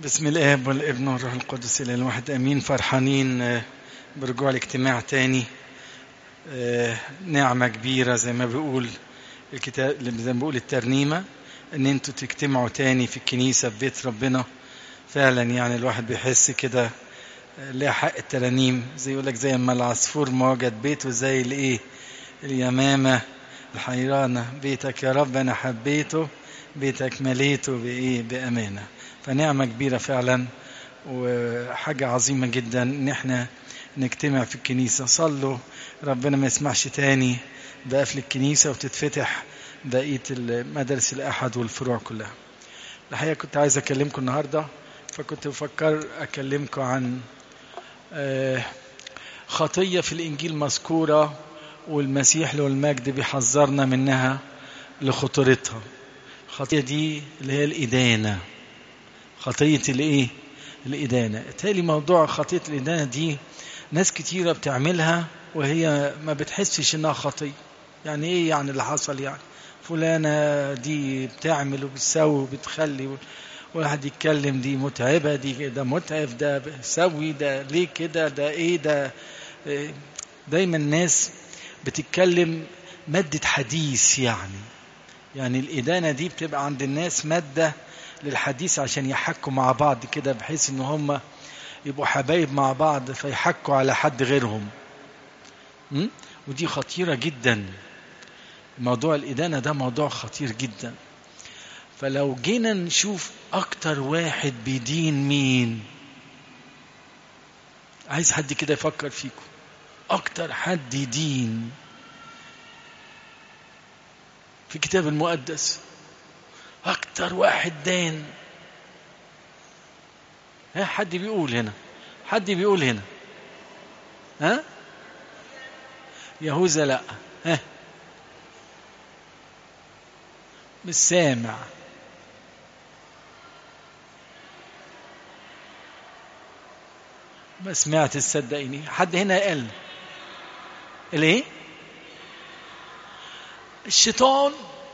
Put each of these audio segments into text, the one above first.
بسم الاب والابن والروح القدس الى الواحد امين فرحانين آه، برجوع الاجتماع تاني آه، نعمة كبيرة زي ما بيقول الكتاب زي ما بيقول الترنيمة ان انتوا تجتمعوا تاني في الكنيسة في بيت ربنا فعلا يعني الواحد بيحس كده آه، ليه حق الترانيم زي يقول لك زي ما العصفور ما وجد بيته زي الايه اليمامة الحيرانة بيتك يا رب انا حبيته بيتك مليته بايه بامانه فنعمة كبيرة فعلا وحاجة عظيمة جدا ان احنا نجتمع في الكنيسة صلوا ربنا ما يسمعش تاني بقفل الكنيسة وتتفتح بقية مدارس الأحد والفروع كلها الحقيقة كنت عايز أكلمكم النهاردة فكنت بفكر أكلمكم عن آه، خطية في الإنجيل مذكورة والمسيح له المجد بيحذرنا منها لخطورتها الخطية دي اللي هي الإدانة خطية الايه الإدانة تالي موضوع خطية الإدانة دي ناس كتيرة بتعملها وهي ما بتحسش انها خطية يعني ايه يعني اللي حصل يعني فلانة دي بتعمل وبتسوي وبتخلي واحد يتكلم دي متعبة دي ده متعب ده بيسوي ده ليه كده ده ايه ده إيه دايما الناس بتتكلم مادة حديث يعني يعني الإدانة دي بتبقى عند الناس مادة للحديث عشان يحكوا مع بعض كده بحيث ان هم يبقوا حبايب مع بعض فيحكوا على حد غيرهم م? ودي خطيرة جدا موضوع الإدانة ده موضوع خطير جدا فلو جينا نشوف أكتر واحد بيدين مين عايز حد كده يفكر فيكم أكتر حد يدين في الكتاب المقدس أكتر واحد دان ها حد بيقول هنا حد بيقول هنا ها يهوذا لا ها مش سامع ما سمعت تصدقيني حد هنا قال الايه الشيطان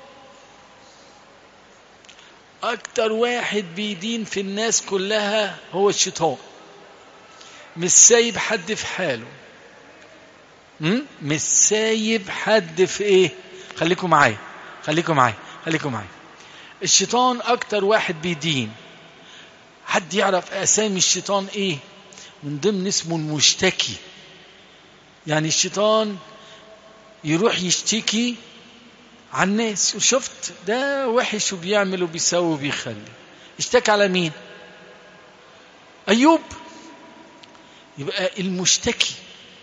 أكتر واحد بيدين في الناس كلها هو الشيطان مش سايب حد في حاله م? مش سايب حد في ايه خليكم معايا خليكم معايا خليكم معايا الشيطان أكتر واحد بيدين حد يعرف أسامي الشيطان ايه من ضمن اسمه المشتكي يعني الشيطان يروح يشتكي على الناس وشفت ده وحش وبيعمل وبيسوي وبيخلي اشتكى على مين أيوب يبقى المشتكي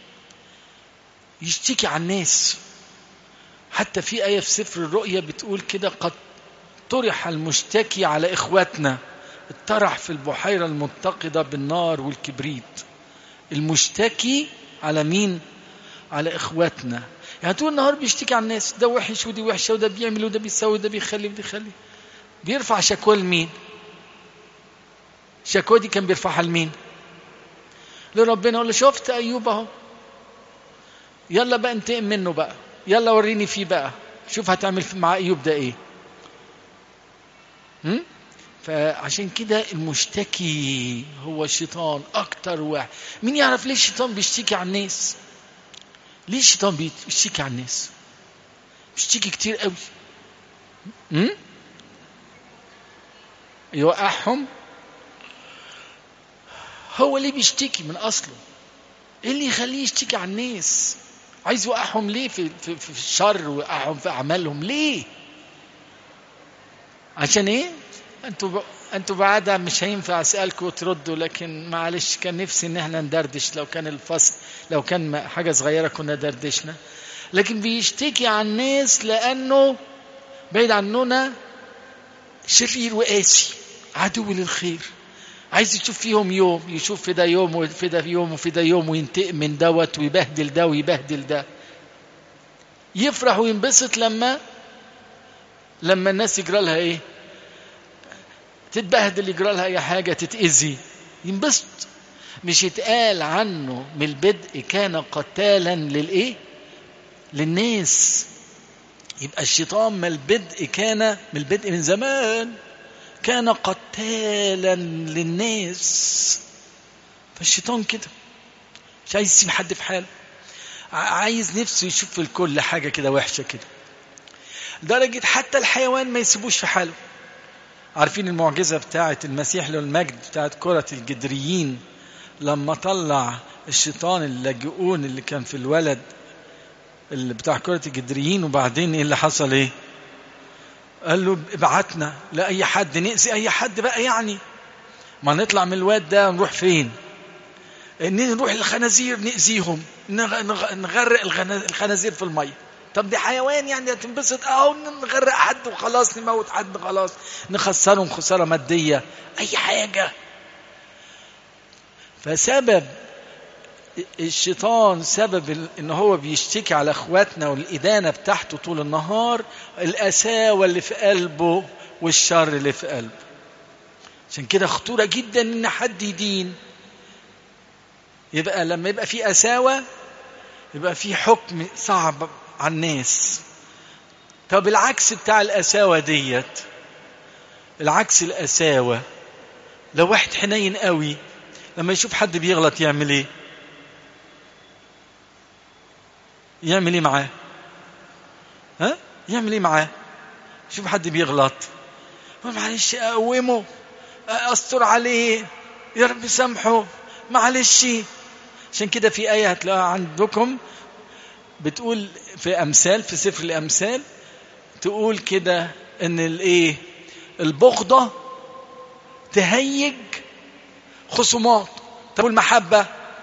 يشتكي على الناس حتى في آية في سفر الرؤيا بتقول كده قد طرح المشتكي على إخواتنا اتطرح في البحيرة المتقدة بالنار والكبريت المشتكي على مين على إخواتنا يعني طول النهار بيشتكي على الناس ده وحش ودي وحشه وده بيعمل وده بيسوي وده بيخلي وده يخلي بيرفع شكوى لمين؟ شكوى دي كان بيرفعها لمين؟ لربنا يقول له شفت ايوب اهو يلا بقى انتقم منه بقى يلا وريني فيه بقى شوف هتعمل مع ايوب ده ايه هم؟ فعشان كده المشتكي هو الشيطان اكتر واحد مين يعرف ليه الشيطان بيشتكي على الناس ليه الشيطان بيشتكي على الناس بيشتكي كتير قوي امم يوقعهم هو ليه بيشتكي من اصله ايه اللي يخليه يشتكي على الناس عايز يوقعهم ليه في, في, في الشر ويوقعهم في اعمالهم ليه عشان ايه انتوا انتوا بعدها مش هينفع اسالكم وتردوا لكن معلش كان نفسي ان احنا ندردش لو كان الفصل لو كان حاجه صغيره كنا دردشنا لكن بيشتكي عن الناس لانه بعيد عننا شرير وقاسي عدو للخير عايز يشوف فيهم يوم يشوف في ده يوم وفي ده يوم وفي ده يوم وينتقم من دوت ويبهدل ده ويبهدل ده يفرح وينبسط لما لما الناس يجرى لها ايه تتبهدل يجرى لها اي حاجه تتاذي ينبسط مش يتقال عنه من البدء كان قتالا للايه للناس يبقى الشيطان من البدء كان من البدء من زمان كان قتالا للناس فالشيطان كده مش عايز يسيب حد في حاله عايز نفسه يشوف في الكل حاجة كده وحشة كده لدرجة حتى الحيوان ما يسيبوش في حاله عارفين المعجزة بتاعة المسيح له المجد بتاعة كرة الجدريين لما طلع الشيطان اللاجئون اللي كان في الولد اللي بتاع كرة الجدريين وبعدين ايه اللي حصل ايه قال له ابعتنا لأي حد نأذي أي حد بقى يعني ما نطلع من الواد ده نروح فين ان نروح للخنازير نأذيهم نغرق الخنازير في المية طب دي حيوان يعني هتنبسط اهو نغرق حد وخلاص نموت حد خلاص نخسرهم خسارة مادية اي حاجة فسبب الشيطان سبب ان هو بيشتكي على اخواتنا والادانة بتاعته طول النهار القساوة اللي في قلبه والشر اللي في قلبه عشان كده خطورة جدا ان حد يدين يبقى لما يبقى في قساوة يبقى في حكم صعب على الناس طب العكس بتاع القساوة ديت العكس القساوة لو واحد حنين قوي لما يشوف حد بيغلط يعمل ايه يعمل ايه معاه ها يعمل ايه معاه شوف حد بيغلط معلش اقومه استر عليه يا رب سامحه معلش عشان كده في آية هتلاقوها عندكم بتقول في أمثال في سفر الأمثال تقول كده إن الإيه البغضة تهيج خصومات طب المحبة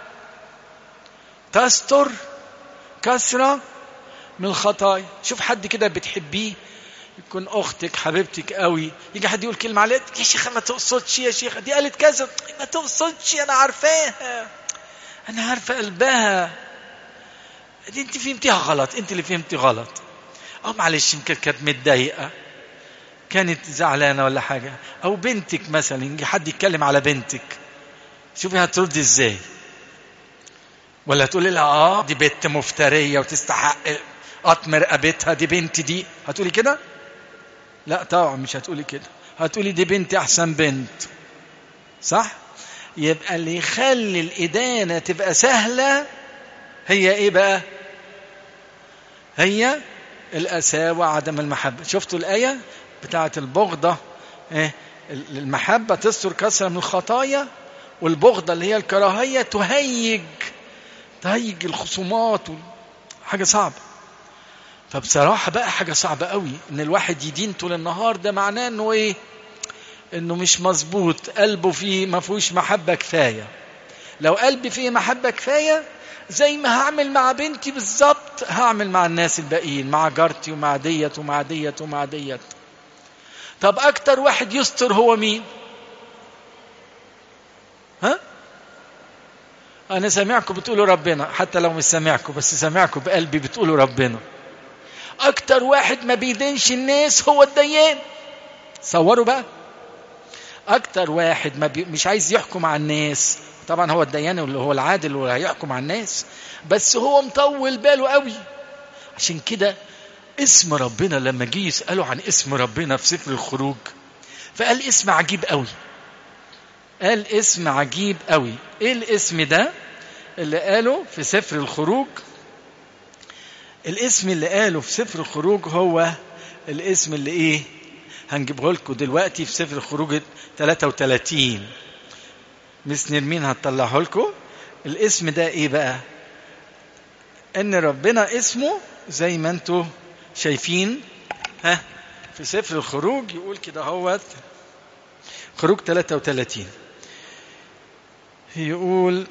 تستر كسرة من الخطايا شوف حد كده بتحبيه يكون اختك حبيبتك قوي يجي حد يقول كلمه عليك يا شيخه ما تقصدش يا شيخه دي قالت كذا ما تقصدش انا عارفاها انا عارفه قلبها دي انت فهمتيها غلط انت اللي فهمتي غلط او معلش يمكن كانت متضايقه كانت زعلانه ولا حاجه او بنتك مثلا يجي حد يتكلم على بنتك شوفي هترد ازاي ولا تقولي لها اه دي بنت مفتريه وتستحق قطم رقبتها دي بنتي دي هتقولي كده لا طبعا مش هتقولي كده هتقولي دي بنتي احسن بنت صح يبقى اللي يخلي الإدانة تبقى سهلة هي إيه بقى هي الأساوة عدم المحبة شفتوا الآية بتاعة البغضة إيه؟ المحبة تستر كثرة من الخطايا والبغضة اللي هي الكراهية تهيج تهيج الخصومات حاجة صعبة فبصراحة بقى حاجة صعبة قوي ان الواحد يدين طول النهار ده معناه انه ايه انه مش مظبوط قلبه فيه ما فيهوش محبة كفاية لو قلبي فيه محبة كفاية زي ما هعمل مع بنتي بالظبط هعمل مع الناس الباقيين مع جارتي ومع ديت ومع ديت ومع ديت طب اكتر واحد يستر هو مين ها انا سامعكم بتقولوا ربنا حتى لو مش سامعكم بس سامعكم بقلبي بتقولوا ربنا اكتر واحد ما بيدينش الناس هو الديان صوروا بقى اكتر واحد ما بي... مش عايز يحكم على الناس طبعا هو الديان اللي هو العادل اللي هيحكم على الناس بس هو مطول باله قوي عشان كده اسم ربنا لما جه يسألوا عن اسم ربنا في سفر الخروج فقال اسم عجيب قوي قال اسم عجيب قوي ايه الاسم ده اللي قاله في سفر الخروج الاسم اللي قاله في سفر الخروج هو الاسم اللي ايه هنجيبه لكم دلوقتي في سفر الخروج 33 مس نرمين هتطلعه لكم الاسم ده ايه بقى ان ربنا اسمه زي ما انتم شايفين ها في سفر الخروج يقول كده هوت خروج 33 يقول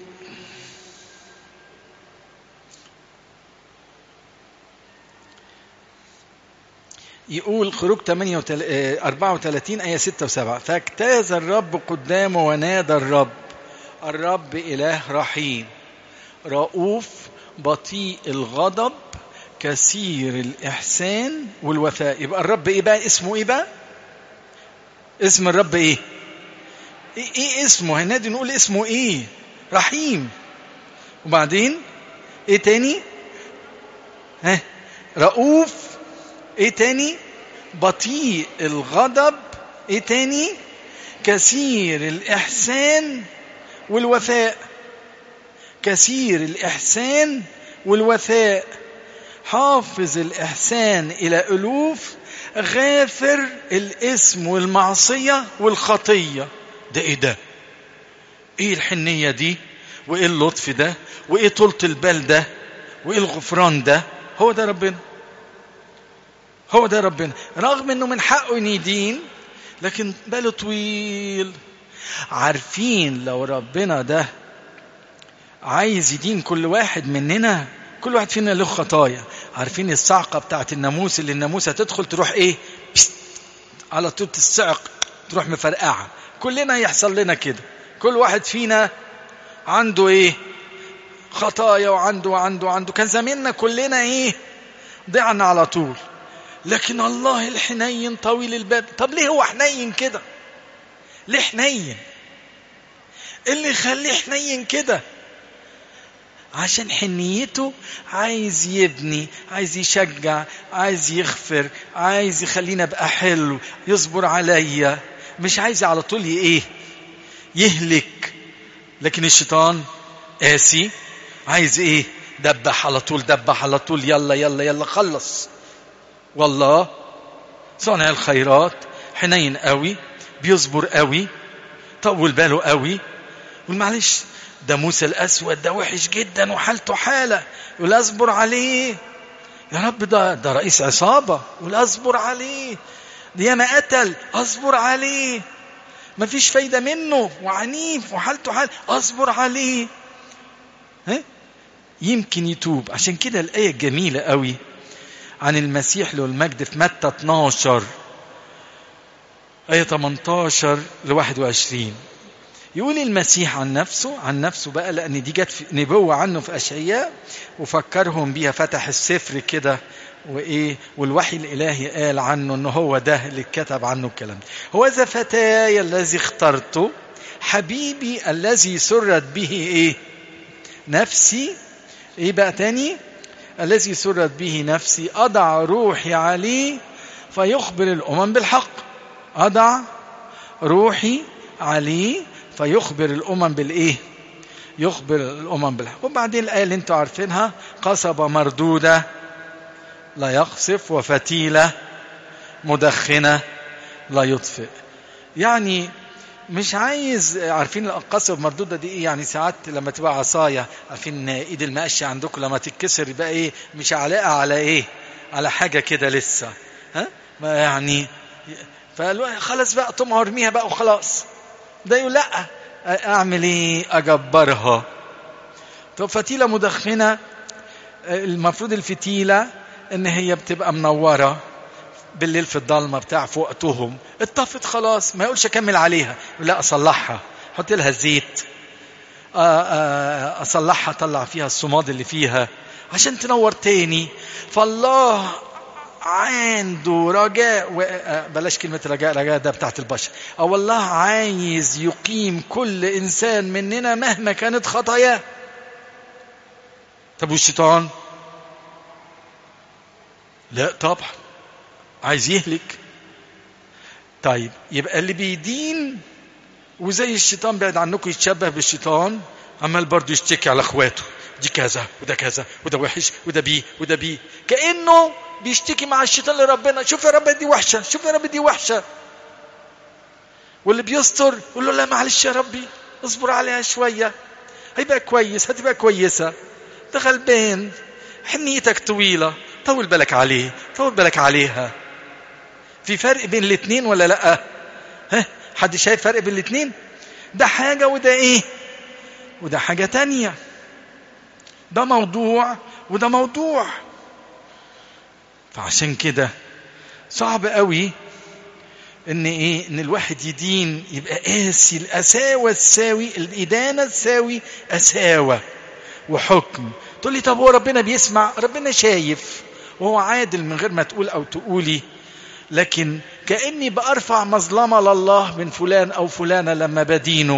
يقول خروج 34 آية 6 و7 فاجتاز الرب قدامه ونادى الرب الرب إله رحيم رؤوف بطيء الغضب كثير الإحسان والوفاء يبقى الرب إيه بقى اسمه إيه بقى اسم الرب إيه إيه, إيه اسمه هنادي نقول اسمه إيه رحيم وبعدين إيه تاني ها رؤوف ايه تاني بطيء الغضب ايه تاني كثير الإحسان والوفاء كثير الإحسان والوفاء حافظ الإحسان إلى ألوف غافر الاسم والمعصية والخطية ده إيه ده إيه الحنية دي وإيه اللطف ده وإيه طولة البال ده وإيه الغفران ده هو ده ربنا هو ده ربنا رغم انه من حقه ان يدين لكن باله طويل عارفين لو ربنا ده عايز يدين كل واحد مننا كل واحد فينا له خطايا عارفين الصعقة بتاعت الناموس اللي الناموسة تدخل تروح ايه بست على طول الصعق تروح مفرقعة كلنا يحصل لنا كده كل واحد فينا عنده ايه خطايا وعنده وعنده وعنده كان زماننا كلنا ايه ضعنا على طول لكن الله الحنين طويل الباب طب ليه هو حنين كده ليه حنين اللي يخليه حنين كده عشان حنيته عايز يبني عايز يشجع عايز يغفر عايز يخلينا ابقى حلو يصبر عليا مش عايز على طول ايه يهلك لكن الشيطان قاسي عايز ايه دبح على طول دبح على طول يلا يلا يلا خلص والله صانع الخيرات حنين قوي بيصبر قوي طول باله قوي والمعلش ده موسى الأسود ده وحش جدا وحالته حالة يقول أصبر عليه يا رب ده ده رئيس عصابة يقول أصبر عليه دي ما قتل أصبر عليه ما فيش فايدة منه وعنيف وحالته حال أصبر عليه ها؟ يمكن يتوب عشان كده الآية الجميلة قوي عن المسيح له المجد في متى 12 آية 18 ل 21 يقول المسيح عن نفسه عن نفسه بقى لأن دي جت في نبوة عنه في أشعياء وفكرهم بيها فتح السفر كده وإيه والوحي الإلهي قال عنه إنه هو ده اللي اتكتب عنه الكلام هو ذا فتاي الذي اخترته حبيبي الذي سرت به إيه نفسي إيه بقى تاني الذي سرت به نفسي أضع روحي عليه فيخبر الأمم بالحق أضع روحي عليه فيخبر الأمم بالإيه يخبر الأمم بالحق وبعدين الآية اللي انتوا عارفينها قصبة مردودة لا يقصف وفتيلة مدخنة لا يطفئ يعني مش عايز عارفين القصب مردودة دي ايه يعني ساعات لما تبقى عصاية عارفين ايد المقشة عندكم لما تتكسر يبقى ايه مش علاقة على ايه على حاجة كده لسه ها ما يعني فقالوا خلاص بقى طم ارميها بقى وخلاص ده يقول لا اعمل ايه اجبرها طب فتيلة مدخنة المفروض الفتيلة ان هي بتبقى منورة بالليل في الضلمة بتاع في وقتهم اتطفت خلاص ما يقولش اكمل عليها لا اصلحها حط لها زيت اصلحها اطلع فيها الصماد اللي فيها عشان تنور تاني فالله عنده رجاء و... بلاش كلمة رجاء رجاء ده بتاعت البشر أو الله عايز يقيم كل إنسان مننا مهما كانت خطاياه طب والشيطان لا طبعا عايز يهلك طيب يبقى اللي بيدين وزي الشيطان بعد عنكم يتشبه بالشيطان عمال برضه يشتكي على اخواته دي كذا وده كذا وده وحش وده بيه وده بيه كانه بيشتكي مع الشيطان لربنا شوف يا رب دي وحشه شوف يا رب دي وحشه واللي بيستر يقول له لا معلش يا ربي اصبر عليها شويه هيبقى كويس هتبقى كويسه ده غلبان حنيتك طويله طول بالك عليه طول بالك عليها في فرق بين الاثنين ولا لا ها حد شايف فرق بين الاثنين ده حاجه وده ايه وده حاجه تانية ده موضوع وده موضوع فعشان كده صعب قوي ان ايه ان الواحد يدين يبقى قاسي القساوه تساوي الادانه تساوي قساوه وحكم تقول لي طب هو ربنا بيسمع ربنا شايف وهو عادل من غير ما تقول او تقولي لكن كاني بارفع مظلمه لله من فلان او فلانه لما بدينه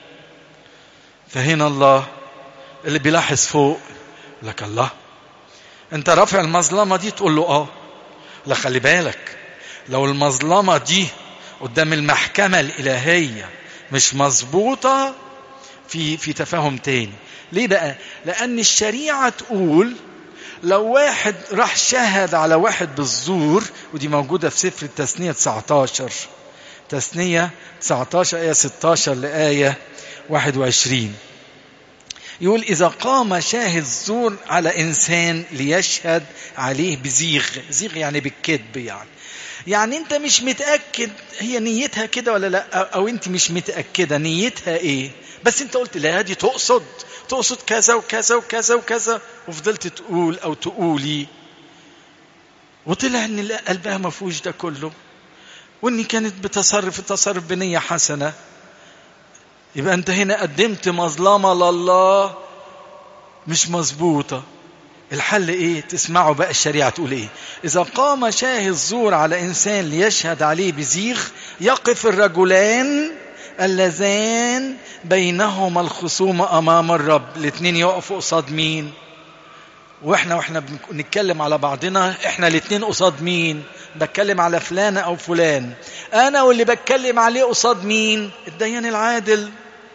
فهنا الله اللي بيلاحظ فوق لك الله انت رافع المظلمه دي تقول له اه لا خلي بالك لو المظلمه دي قدام المحكمة الإلهية مش مظبوطة في في تفاهم تاني ليه بقى لأن الشريعة تقول لو واحد راح شهد على واحد بالزور ودي موجودة في سفر التثنية 19 تثنية 19 آية 16 لآية 21 يقول إذا قام شاهد زور على إنسان ليشهد عليه بزيغ زيغ يعني بالكذب يعني يعني أنت مش متأكد هي نيتها كده ولا لا أو أنت مش متأكدة نيتها إيه بس أنت قلت لا دي تقصد تقصد كذا وكذا وكذا وكذا وفضلت تقول أو تقولي وطلع ان قلبها ما فيهوش ده كله واني كانت بتصرف التصرف بنية حسنة يبقى انت هنا قدمت مظلمة لله مش مظبوطة الحل ايه تسمعوا بقى الشريعة تقول ايه اذا قام شاهد زور على انسان ليشهد عليه بزيغ يقف الرجلان اللذان بينهما الخصومة امام الرب الاثنين يقفوا قصاد مين واحنا واحنا بنتكلم على بعضنا احنا الاثنين قصاد مين بتكلم على فلانة او فلان انا واللي بتكلم عليه قصاد مين الديان العادل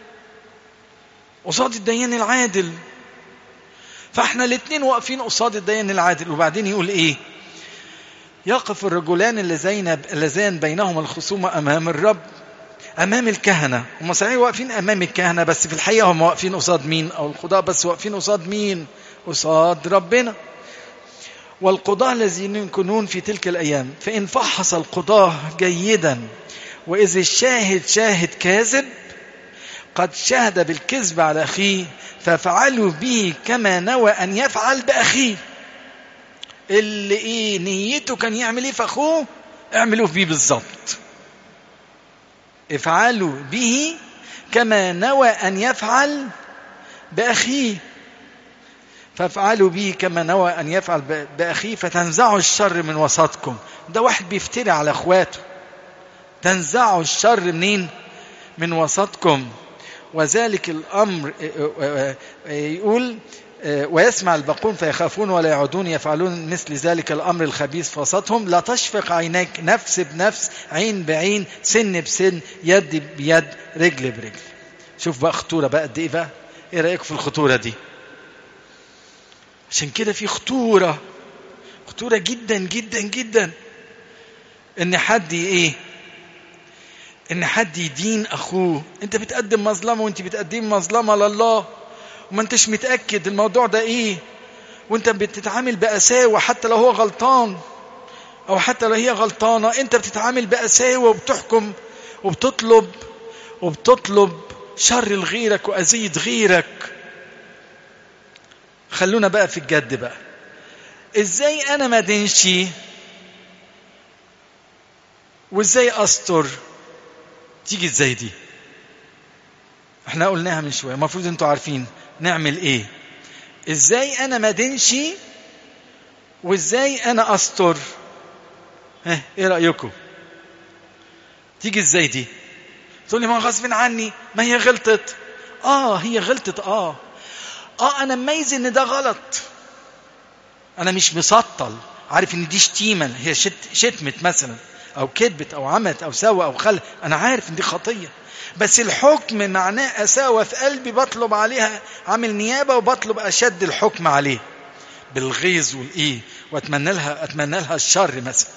قصاد الديان العادل فاحنا الاثنين واقفين قصاد الديان العادل وبعدين يقول ايه يقف الرجلان اللذين اللذان بينهما الخصومة امام الرب امام الكهنة هم صحيح واقفين امام الكهنة بس في الحقيقة هم واقفين قصاد مين او القضاء بس واقفين قصاد مين قصاد ربنا والقضاة الذين يكونون في تلك الأيام فإن فحص القضاة جيدا وإذا الشاهد شاهد كاذب قد شهد بالكذب على أخيه ففعلوا به كما نوى أن يفعل بأخيه اللي إيه نيته كان يعمل إيه في أخوه اعملوه بيه بالظبط افعلوا به كما نوى أن يفعل بأخيه فافعلوا به كما نوى أن يفعل بأخيه فتنزعوا الشر من وسطكم ده واحد بيفتري على أخواته تنزعوا الشر منين من وسطكم وذلك الأمر يقول ويسمع الباقون فيخافون ولا يعودون يفعلون مثل ذلك الأمر الخبيث في وسطهم لا تشفق عيناك نفس بنفس عين بعين سن بسن يد بيد رجل برجل شوف بقى خطورة بقى قد إيه بقى إيه رأيك في الخطورة دي عشان كده في خطورة خطورة جدا جدا جدا ان حد ايه ان حد يدين اخوه انت بتقدم مظلمة وانت بتقدم مظلمة لله وما انتش متأكد الموضوع ده ايه وانت بتتعامل بأساوة حتى لو هو غلطان او حتى لو هي غلطانة انت بتتعامل بأساوة وبتحكم وبتطلب وبتطلب شر لغيرك وأذية غيرك خلونا بقى في الجد بقى ازاي انا ما دينشي وازاي استر تيجي ازاي دي احنا قلناها من شويه المفروض انتوا عارفين نعمل ايه ازاي انا ما دينشي وازاي انا استر ها ايه رايكم تيجي ازاي دي تقول لي ما غصب عني ما هي غلطت اه هي غلطت اه اه انا مميز ان ده غلط انا مش مسطل عارف ان دي شتيمه هي شت شتمت مثلا او كذبت او عملت او سوى او خلى انا عارف ان دي خطيه بس الحكم معناه اساوه في قلبي بطلب عليها عامل نيابه وبطلب اشد الحكم عليه بالغيظ والايه واتمنى لها اتمنى لها الشر مثلا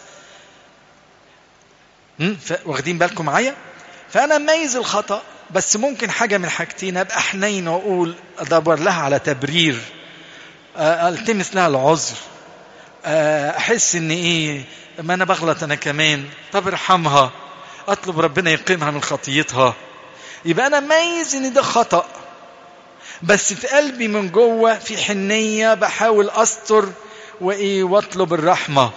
واخدين بالكم معايا فانا مميز الخطا بس ممكن حاجة من حاجتين أبقى حنين وأقول أدبر لها على تبرير ألتمس لها العذر أحس إن إيه ما أنا بغلط أنا كمان طب ارحمها أطلب ربنا يقيمها من خطيتها يبقى أنا ميز إن ده خطأ بس في قلبي من جوه في حنية بحاول أستر وإيه وأطلب الرحمة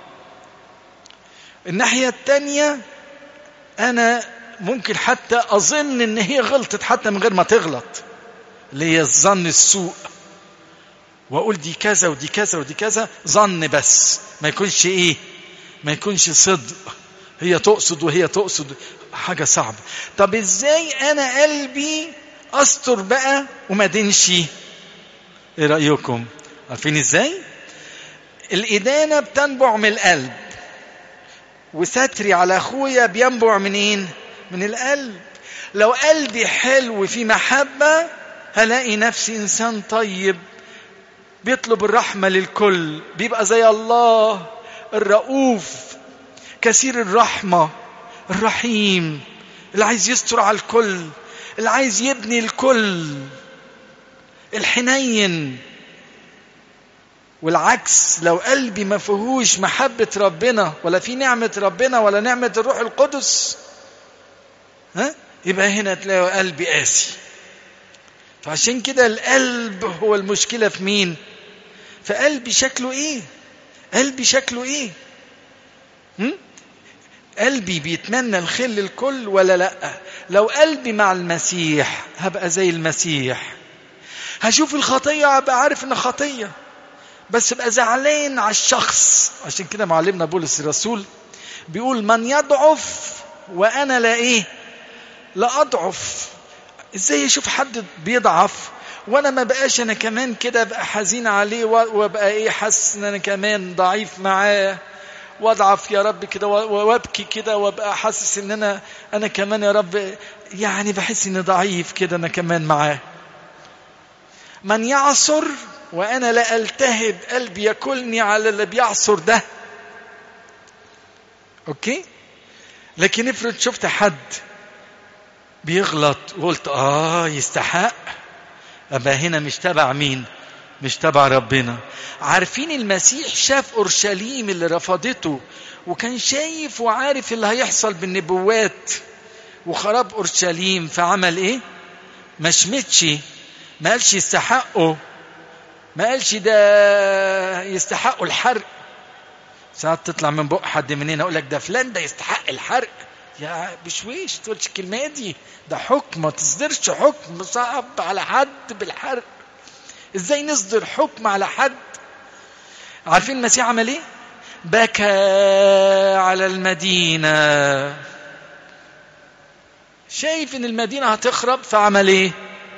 الناحية التانية أنا ممكن حتى أظن إن هي غلطت حتى من غير ما تغلط اللي هي الظن السوء وأقول دي كذا ودي كذا ودي كذا ظن بس ما يكونش إيه ما يكونش صدق هي تقصد وهي تقصد حاجة صعبة طب إزاي أنا قلبي أستر بقى وما دينش إيه رأيكم عارفين إزاي الإدانة بتنبع من القلب وستري على اخويا بينبع منين من القلب لو قلبي حلو في محبة هلاقي نفسي إنسان طيب بيطلب الرحمة للكل بيبقى زي الله الرؤوف كثير الرحمة الرحيم اللي عايز يستر على الكل اللي عايز يبني الكل الحنين والعكس لو قلبي ما فيهوش محبة ربنا ولا في نعمة ربنا ولا نعمة الروح القدس ها يبقى هنا تلاقوا قلبي قاسي فعشان كده القلب هو المشكلة في مين فقلبي شكله ايه قلبي شكله ايه هم؟ قلبي بيتمنى الخير للكل ولا لا لو قلبي مع المسيح هبقى زي المسيح هشوف الخطية هبقى عارف ان خطية بس ابقى زعلان على الشخص عشان كده معلمنا بولس الرسول بيقول من يضعف وانا لا ايه لا اضعف ازاي اشوف حد بيضعف وانا ما بقاش انا كمان كده ابقى حزين عليه وابقى ايه حاسس ان انا كمان ضعيف معاه واضعف يا رب كده وابكي كده وابقى حاسس ان انا انا كمان يا رب يعني بحس اني ضعيف كده انا كمان معاه من يعصر وانا لا التهب قلبي ياكلني على اللي بيعصر ده اوكي لكن افرض شفت حد بيغلط وقلت اه يستحق ابقى هنا مش تبع مين مش تبع ربنا عارفين المسيح شاف اورشليم اللي رفضته وكان شايف وعارف اللي هيحصل بالنبوات وخراب اورشليم فعمل ايه ما شمتش ما قالش يستحقه ما قالش ده يستحقوا الحرق ساعات تطلع من بق حد مننا يقول لك ده فلان ده يستحق الحرق يا بشويش تقولش الكلمة دي ده حكم ما تصدرش حكم صعب على حد بالحرق ازاي نصدر حكم على حد عارفين المسيح عمل ايه بكى على المدينة شايف ان المدينة هتخرب فعمل ايه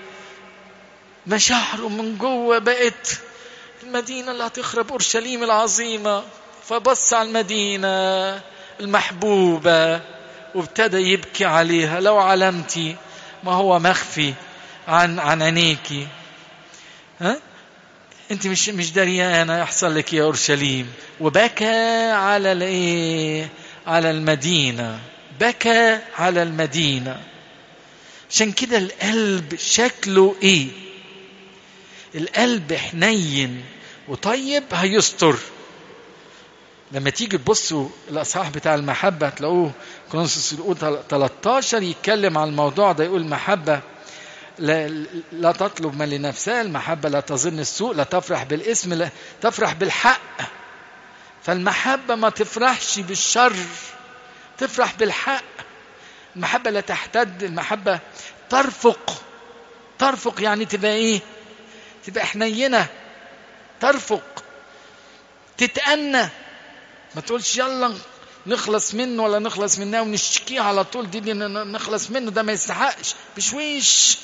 مشاعره من جوه بقت المدينة اللي هتخرب أورشليم العظيمة فبص على المدينة المحبوبة وابتدى يبكي عليها لو علمتي ما هو مخفي عن عن عينيكي ها انت مش مش دريانه يحصل لك يا اورشليم وبكى على الايه على المدينه بكى على المدينه عشان كده القلب شكله ايه القلب حنين وطيب هيستر لما تيجي تبصوا الاصحاح بتاع المحبه تلاقوه كورنثوس الاولى 13 يتكلم عن الموضوع ده يقول محبه لا, لا تطلب ما لنفسها المحبة لا تظن السوء لا تفرح بالاسم لا تفرح بالحق فالمحبة ما تفرحش بالشر تفرح بالحق المحبة لا تحتد المحبة ترفق ترفق يعني تبقى ايه تبقى حنينة ترفق تتأنى ما تقولش يلا نخلص منه ولا نخلص منها ونشتكيه على طول دي, دي نخلص منه ده ما يستحقش بشويش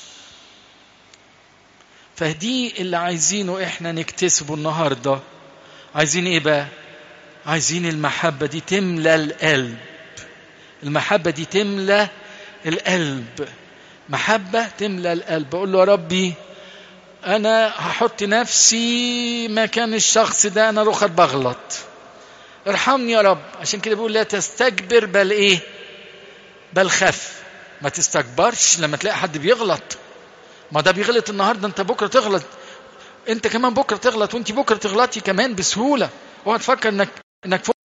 فدي اللي عايزينه احنا نكتسبه النهارده عايزين ايه بقى عايزين المحبة دي تملى القلب المحبة دي تملى القلب محبة تملى القلب أقول له يا ربي أنا هحط نفسي مكان الشخص ده أنا رخر بغلط ارحمني يا رب عشان كده بيقول لا تستكبر بل ايه بل خف ما تستكبرش لما تلاقي حد بيغلط ما ده بيغلط النهارده انت بكره تغلط انت كمان بكره تغلط وانت بكره تغلطي كمان بسهوله اوعى تفكر انك انك فوق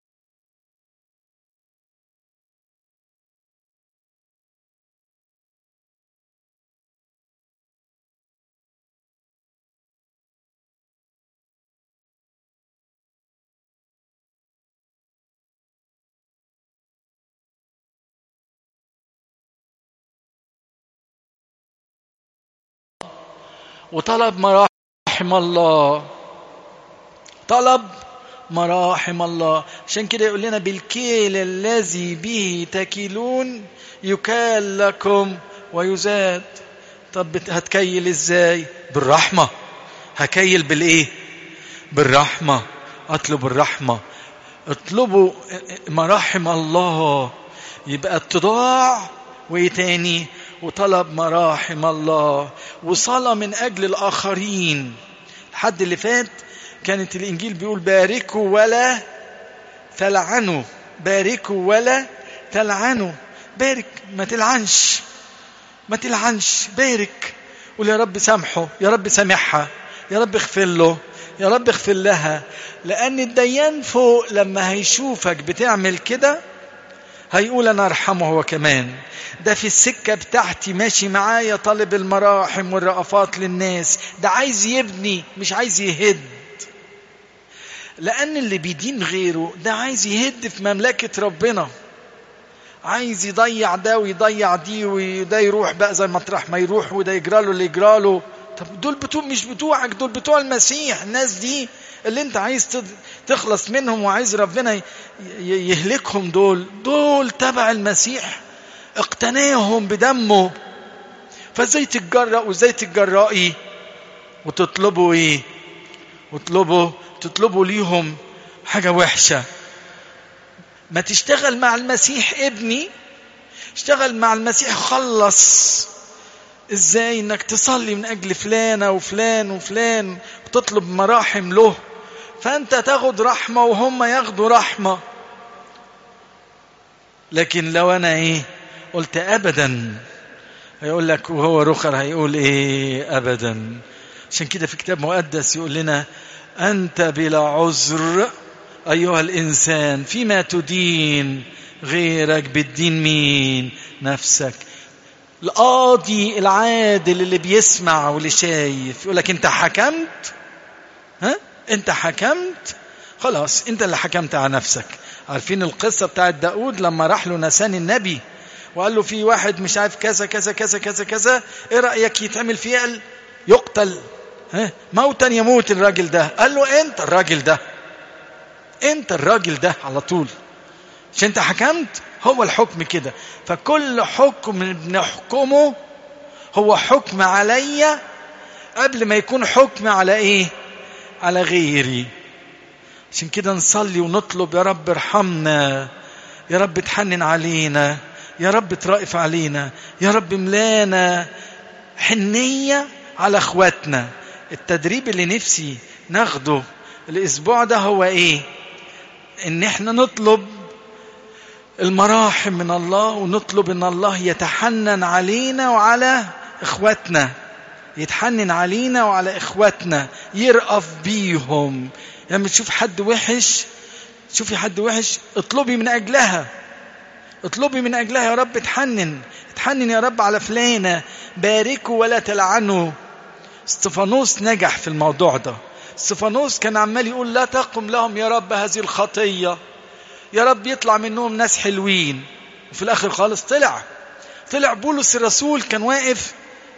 وطلب مراحم الله طلب مراحم الله عشان كده يقول لنا بالكيل الذي به تكيلون يكال لكم ويزاد طب هتكيل ازاي بالرحمة هكيل بالايه بالرحمة اطلب الرحمة اطلبوا مراحم الله يبقى اتضاع وايه تاني وطلب مراحم الله وصلاة من أجل الآخرين الحد اللي فات كانت الإنجيل بيقول باركوا ولا تلعنوا باركوا ولا تلعنوا بارك ما تلعنش ما تلعنش بارك قول يا رب سامحه يا رب سامحها يا رب اغفر له يا رب اغفر لها لأن الديان فوق لما هيشوفك بتعمل كده هيقول أنا أرحمه هو كمان ده في السكة بتاعتي ماشي معايا طالب المراحم والرأفات للناس ده عايز يبني مش عايز يهد لأن اللي بيدين غيره ده عايز يهد في مملكة ربنا عايز يضيع ده ويضيع دي وده يروح بقى زي مطرح ما يروح وده يجرى له اللي يجرى له طب دول بتوع مش بتوعك دول بتوع المسيح الناس دي اللي انت عايز تخلص منهم وعايز ربنا يهلكهم دول دول تبع المسيح اقتناهم بدمه فازاي تتجرأ وازاي تتجرأي وتطلبوا ايه وتطلبوا تطلبوا ليهم حاجة وحشة ما تشتغل مع المسيح ابني اشتغل مع المسيح خلص ازاي انك تصلي من اجل فلانة وفلان وفلان وتطلب مراحم له فانت تاخد رحمة وهم ياخدوا رحمة لكن لو انا ايه قلت ابدا هيقول لك وهو رخر هيقول ايه ابدا عشان كده في كتاب مقدس يقول لنا انت بلا عذر ايها الانسان فيما تدين غيرك بتدين مين نفسك القاضي العادل اللي بيسمع واللي شايف يقول لك انت حكمت ها انت حكمت خلاص انت اللي حكمت على نفسك عارفين القصة بتاعت داود لما راح له نسان النبي وقال له في واحد مش عارف كذا كذا كذا كذا كذا ايه رأيك يتعمل فيه قال يقتل ها موتا يموت الراجل ده قال له انت الراجل ده انت الراجل ده على طول مش انت حكمت هو الحكم كده فكل حكم بنحكمه هو حكم عليا قبل ما يكون حكم على ايه على غيري عشان كده نصلي ونطلب يا رب ارحمنا يا رب تحنن علينا يا رب ترأف علينا يا رب ملانا حنية على اخواتنا التدريب اللي نفسي ناخده الاسبوع ده هو ايه ان احنا نطلب المراحم من الله ونطلب ان الله يتحنن علينا وعلى اخواتنا يتحنن علينا وعلى اخواتنا يرأف بيهم لما يعني تشوف حد وحش تشوفي حد وحش اطلبي من اجلها اطلبي من اجلها يا رب اتحنن اتحنن يا رب على فلانه باركوا ولا تلعنوا استفانوس نجح في الموضوع ده استفانوس كان عمال يقول لا تقم لهم يا رب هذه الخطيه يا رب يطلع منهم ناس حلوين وفي الاخر خالص طلع طلع بولس الرسول كان واقف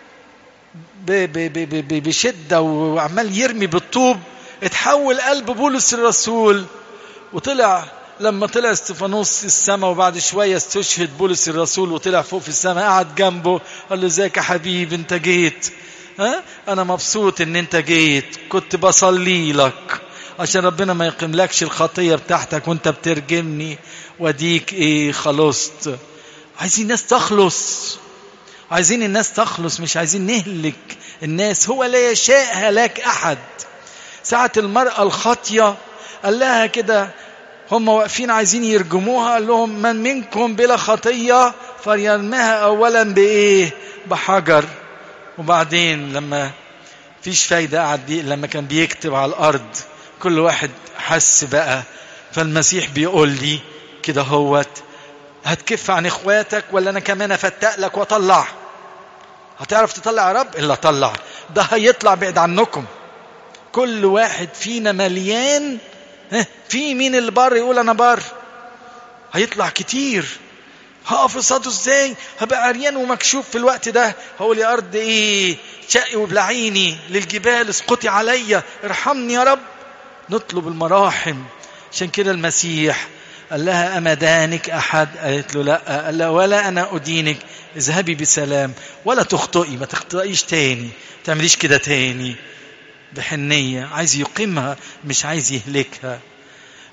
ب ب ب ب بشده وعمال يرمي بالطوب اتحول قلب بولس الرسول وطلع لما طلع استفانوس السماء وبعد شوية استشهد بولس الرسول وطلع فوق في السماء قعد جنبه قال له ازيك يا حبيبي انت جيت ها انا مبسوط ان انت جيت كنت بصلي لك عشان ربنا ما يقيملكش الخطية بتاعتك وانت بترجمني وديك ايه خلصت عايزين الناس تخلص عايزين الناس تخلص مش عايزين نهلك الناس هو لا يشاء هلاك احد ساعة المرأة الخاطية قال لها كده هم واقفين عايزين يرجموها قال لهم من منكم بلا خطية فليرمها أولا بإيه بحجر وبعدين لما فيش فايدة قعد بي لما كان بيكتب على الأرض كل واحد حس بقى فالمسيح بيقول لي كده هوت هتكف عن اخواتك ولا انا كمان افتق لك واطلع هتعرف تطلع يا رب الا طلع ده هيطلع بعيد عنكم كل واحد فينا مليان في مين اللي بار يقول انا بار هيطلع كتير هقف قصاده ازاي هبقى عريان ومكشوف في الوقت ده هقول يا ارض ايه شقي وبلعيني للجبال اسقطي عليا ارحمني يا رب نطلب المراحم عشان كده المسيح قال لها أما دانك أحد قالت له لا قال لها ولا أنا أدينك اذهبي بسلام ولا تخطئي ما تخطئيش تاني ما تعمليش كده تاني بحنية عايز يقيمها مش عايز يهلكها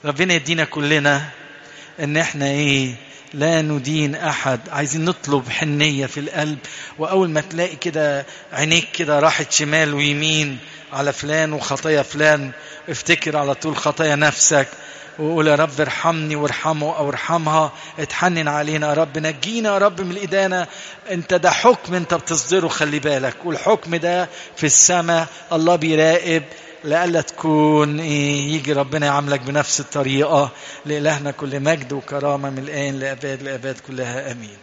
ربنا يدينا كلنا ان احنا ايه لا ندين احد عايزين نطلب حنيه في القلب واول ما تلاقي كده عينيك كده راحت شمال ويمين على فلان وخطايا فلان افتكر على طول خطايا نفسك وقول يا رب ارحمني وارحمه او ارحمها اتحنن علينا يا رب نجينا يا رب من الادانه انت ده حكم انت بتصدره خلي بالك والحكم ده في السماء الله بيراقب لألا تكون إيه يجي ربنا يعاملك بنفس الطريقة لإلهنا كل مجد وكرامة من الآن لأباد لأباد كلها آمين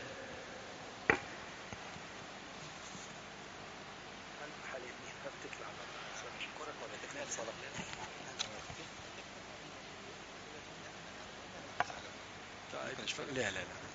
لا لا لا